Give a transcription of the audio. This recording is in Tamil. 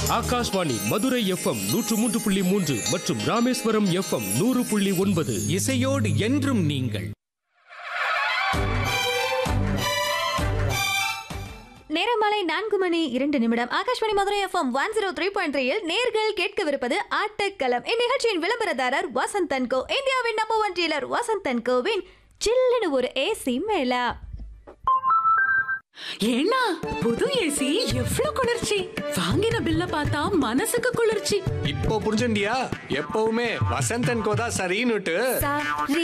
ஆகாஷ்வாணி மதுரை எஃப்எம் நூற்று மூன்று புள்ளி மூன்று மற்றும் ராமேஸ்வரம் எஃப்எம் நூறு புள்ளி ஒன்பது இசையோடு என்றும் நீங்கள் நேரம் மாலை நான்கு மணி இரண்டு நிமிடம் Akashvani Madurai FM one zero three point த்ரீயில் நேர்கள் கேட்கவிருப்பது ஆட்டக்களம் இந்நிகழ்ச்சியின் விளம்பரதாரர் வசந்தன் கோ இந்தியாவின் நம்பர் ஒன் டீலர் வசந்தன் கோவின் சில்லுன்னு ஒரு ஏசி மேலா ஏன்னா புது ஏசி எவ்ளோ குளிர்ச்சி வாங்கின பில்ல பார்த்தா மனசுக்கு குளிர்ச்சி இப்போ புரிஞ்சுண்டியா எப்பவுமே வசந்தன் கோதா சரின்னுட்டு சாரி